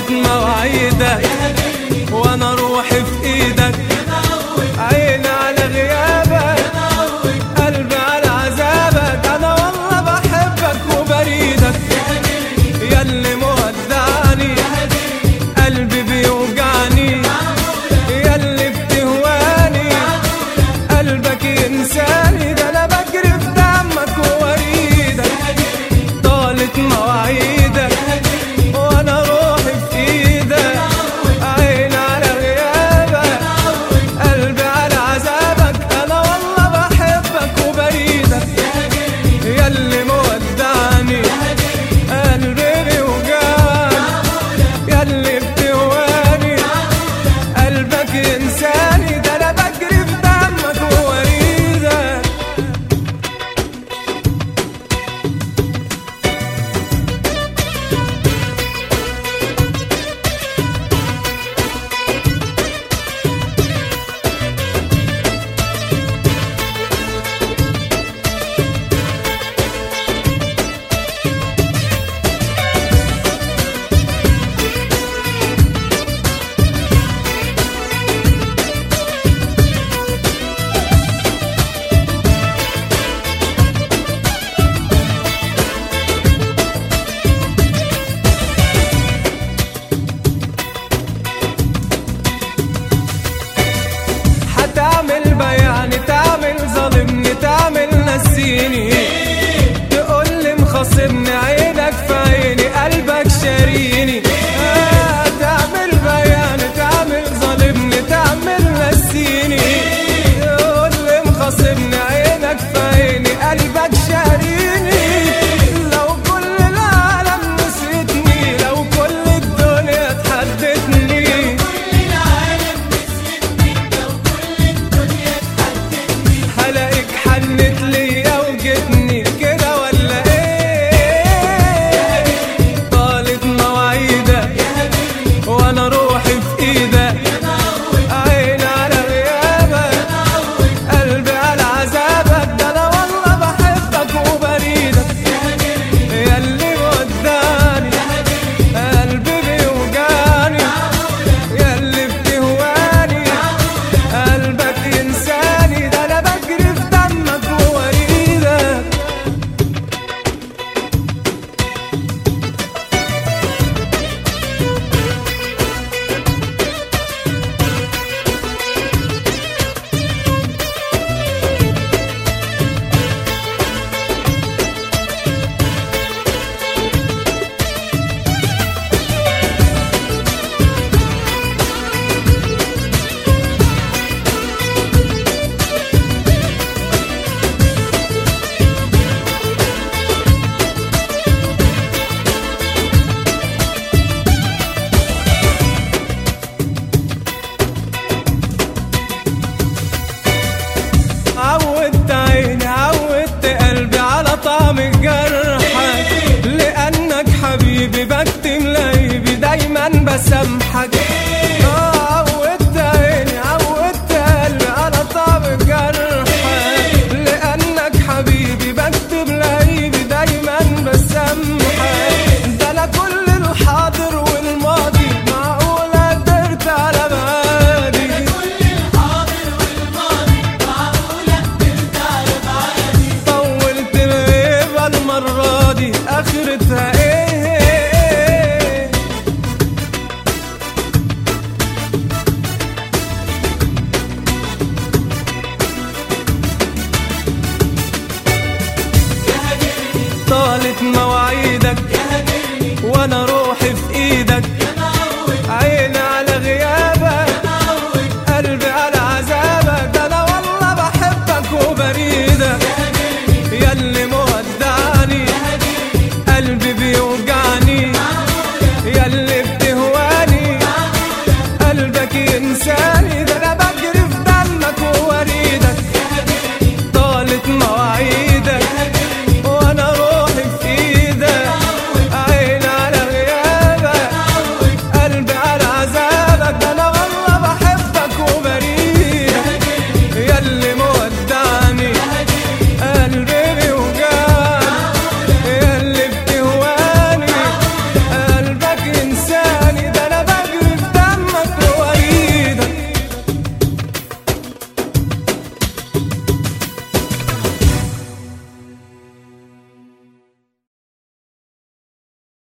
طالت مواعيدك وانا روحي في ايدك عيني على غيابك قلبي على عذابك انا والله بحبك وبريدك ياللي مودعني قلبي بيوجعني ياللي بتهواني قلبك ينساني ده انا بجري في دمك ووريدك طالت مواعيدك وانا روحي في ايدك عين على غيابك قلبي على عذابك انا والله بحبك وبريدك ياللي مودعني قلبي بيوجعني ياللي بتهواني قلبك ينساني ده انا بجري في دمك ووريدك هتعمل بياني تعمل ظالمني تعمل نسيني تقول لي مخاصمني عينك في عيني قلبك شاريني آه، تعمل بياني تعمل ظالمني تعمل نسيني تقول لي مخاصمني عينك في عيني قلبك شاريني لو كل العالم نسيتني لو كل الدنيا تحدتني هلاقيك حنت ليا وجتني كده ولا ايه طالت مواعيدك وانا روحي في ايدك عين على غيابك قلبي على عذابك ده انا والله بحبك وبريدك ياللي وداني قلبي بيوجعني ياللي بتهواني قلبك ينساني ده انا بجري في دمك ووريدك عودت عيني عودت قلبي على طعم جرحك لأنك حبيبي بكتم لعيبي دايما بسامحك آه، عودت عيني عودت قلبي على طعم جرحك لأنك حبيبي بكتب لعيبي دايما بسامحك ده أنا كل الحاضر والماضي معقولة قدرت على بعادي طولت الغيبة المرة دي آخرتها إيه طالت مواعيدك وأنا روحي في إيدك